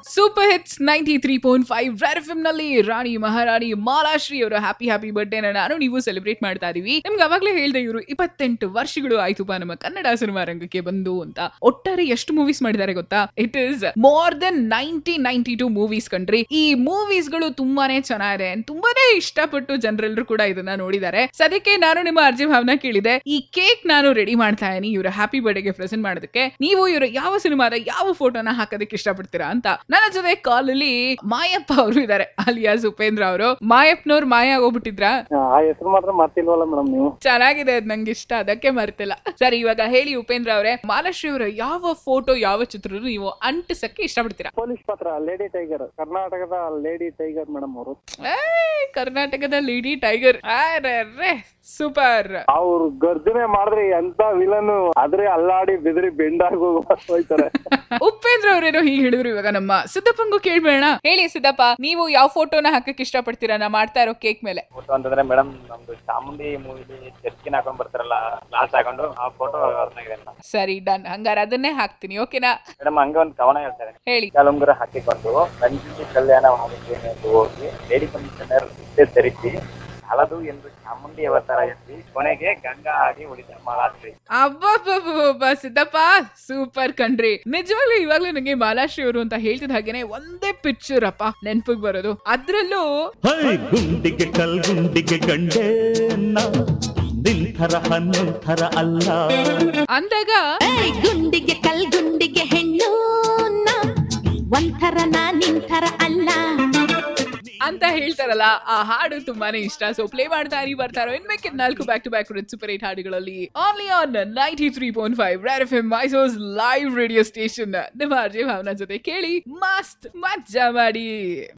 super hits ninety three point five red F ನಲ್ಲಿ ರಾಣಿ ಮಹಾರಾಣಿ ಮಾಲಾಶ್ರೀ ಅವರ happy happy birthday ನಾನು ನೀವು ಸೆಲೆಬ್ರೇಟ್ ಮಾಡ್ತಾ ಇದೀವಿ ನಿಮ್ಗೆ ಅವಾಗಲೇ ಹೇಳ್ದೆ ಇವರು ಇಪ್ಪತ್ತೆಂಟು ವರ್ಷಗಳು ಆಯ್ತುಪ್ಪ ನಮ್ಮ ಕನ್ನಡ ಸಿನಿಮಾ ರಂಗಕ್ಕೆ ಬಂದು ಅಂತ ಒಟ್ಟಾರೆ ಎಷ್ಟು ಮೂವೀಸ್ ಮಾಡಿದ್ದಾರೆ ಗೊತ್ತಾ it is more than ninety ninety two movies ಕಂಡ್ರಿ ಈ ಮೂವೀಸ್ ಗಳು ತುಂಬಾನೇ ಚೆನ್ನಾಗಿದೆ ತುಂಬಾನೇ ಇಷ್ಟಪಟ್ಟು ಜನರೆಲ್ಲರೂ ಕೂಡ ಇದನ್ನ ನೋಡಿದ್ದಾರೆ ಸದ್ಯಕ್ಕೆ ನಾನು ನಿಮ್ಮ ಅರ್ಜಿ ಭಾವನ ಕೇಳಿದೆ ಈ ಕೇಕ್ ನಾನು ರೆಡಿ ಮಾಡ್ತಾ ಇದೀನಿ ಇವರ ಹ್ಯಾಪಿ ಬರ್ಡೇಗೆ ಪ್ರೆಸೆಂಟ್ ಮಾಡೋದಕ್ಕೆ ನೀವು ಇವರ ಯಾವ ಸಿನಿಮಾದ ಯಾವ ಫೋಟೋನ ಹಾಕೋದಕ್ಕೆ ಇಷ್ಟಪಡ್ತೀರಾ ಅಂತ ನನ್ನ ಜೊತೆ ಕಾಲ್ ಅಲ್ಲಿ ಮಾಯಪ್ಪ ಅವರು ಇದ್ದಾರೆ ಅಲಿಯಾಸ್ ಉಪೇಂದ್ರ ಅವರು ಮಾಯಪ್ಪನವ್ರು ಮಾಯ ಆಗೋಗ್ಬಿಟ್ಟಿದ್ರಾ ಆ ಹೆಸರು ಮಾತ್ರ ಮರ್ತಿಲ್ವಲ್ಲ ಮೇಡಮ್ ನೀವು ಚೆನ್ನಾಗಿದೆ ಅದ್ ನಂಗೆ ಇಷ್ಟ ಅದಕ್ಕೆ ಮರ್ತಿಲ್ಲ ಸರಿ ಇವಾಗ ಹೇಳಿ ಉಪೇಂದ್ರ ಅವರೇ ಮಾಲಾಶ್ರೀ ಅವರ ಯಾವ ಫೋಟೋ ಯಾವ ಚಿತ್ರ ನೀವು ಅಂಟಿಸಕ್ಕೆ ಇಷ್ಟಪಡ್ತೀರಾ ಪೊಲೀಸ್ ಪಾತ್ರ ಲೇಡಿ ಟೈಗರ್ ಕರ್ನಾಟಕದ ಲೇಡಿ ಟೈಗರ್ ಮೇಡಮ್ ಅವರು ಏಯ್, ಕರ್ನಾಟಕದ ಲೇಡಿ ಟೈಗರ್ ಅರೆ ಸೂಪರ್ ಅವ್ರು ಗರ್ಜನೆ ಮಾಡಿದ್ರೆ ಎಂತ ವಿಲನ್ ಆದ್ರೆ ಅಲ್ಲಾಡಿ ಬೆದರಿ ಬೆಂಡಾಗಿ ಹೋಗ್ತಾರೆ ಉಪೇಂದ್ರ ಅವರೇನೋ ಹೀಗೆ ಹೇಳಿದ್ರು ಇವಾಗ ನಮ್ಮ ಸಿದ್ದಪ್ಪಂಗೂ ಕೇಳ್ಬೇಡ ಹೇಳಿ ಸಿದ್ದಪ್ಪ ನೀವು ಯಾವ ಫೋಟೋನ ಹಾಕಕ್ ಇಷ್ಟಪಡ್ತೀರಾ ನಾ ಮಾಡ್ತಾ ಇರೋ ಕೇಕ್ ಮೇಲೆ ಫೋಟೋ ಅಂತಂದ್ರೆ ಮೇಡಮ್ ನಮ್ದು ಚಾಮುಂಡಿ ಮೂವಿಲಿ ಚರ್ಚಿನ ಹಾಕೊಂಡ್ ಬರ್ತಾರಲ್ಲ ಗ್ಲಾಸ್ ಹಾಕೊಂಡು ಆ ಫೋಟೋ ಇದೆ ಸರಿ ಡನ್ ಹಂಗಾರ ಅದನ್ನೇ ಹಾಕ್ತೀನಿ ಓಕೆನಾ ಮೇಡಮ್ ಹಂಗೆ ಒಂದು ಕವನ ಹೇಳ್ತಾರೆ ಹೇಳಿ ಕಾಲುಂಗುರ ಹಾಕಿಕೊಂಡು ರಂಜಿಸಿ ಕಲ್ಯಾಣ ಮಾಡುತ್ತೇನೆ ಎಂದು ಹೋಗಿ ಲೇಡಿ ಕಮಿಷನರ್ ಹುದ್ದೆ ಧರಿಸಿ ಹಳದು ಎಂದು ಚಾಮುಂಡಿ ಅವತಾರ ಎತ್ತಿ ಕೊನೆಗೆ ಗಂಗಾ ಆಗಿ ಉಳಿದ ಮಾಲಾಶ್ರೀ ಅಬ್ಬಬ್ಬಬ್ಬಬ್ಬ ಸಿದ್ದಪ್ಪ ಸೂಪರ್ ಕಣ್ರಿ ನಿಜವಾಗ್ಲೂ ಇವಾಗ್ಲೂ ನಂಗೆ ಮಾಲಾಶ್ರೀ ಅವರು ಅಂತ ಹೇಳ್ತಿದ ಹಾಗೇನೆ ಒಂದೇ ಪಿಕ್ಚರ್ ಅಪ್ಪ ನೆನ್ಪಿಗ್ ಬರೋದು ಅದ್ರಲ್ಲೂ ಹೈ ಗುಂಡಿಗೆ ಕಲ್ಗುಂಡಿಗೆ ಗಂಡೇನ ನಿಂಥರ ಹನ್ನೊಂಥರ ಅಲ್ಲ ಅಂದಾಗ ಏಯ್ ಗುಂಡಿಗೆ ಕಲ್ ಗುಂಡಿಗೆ ಹೆಣ್ಣು ನಾ ಒಂಥರ ನಾ ನಿಂಥರ ಅಲ್ಲ ಅಂತ ಹೇಳ್ತಾರಲ್ಲ ಆ ಹಾಡು ತುಂಬಾನೇ ಇಷ್ಟ ಸೊ ಪ್ಲೇ ಮಾಡ್ತಾ ಇರಿ ಬರ್ತಾರೋ ಇನ್ ಬೇಕಿದ್ ನಾಲ್ಕು back to back super eight ಹಾಡುಗಳಲ್ಲಿ only on ninety three point five red F M ಮೈಸೋಸ್ ಲೈವ್ ರೇಡಿಯೋ ಸ್ಟೇಷನ್ ನಿಮ್ಮ ಅರ್ಜಿ ಭಾವನಾ ಜೊತೆ ಕೇಳಿ ಮಸ್ತ್ ಮಜ್ಜಾ ಮಾಡಿ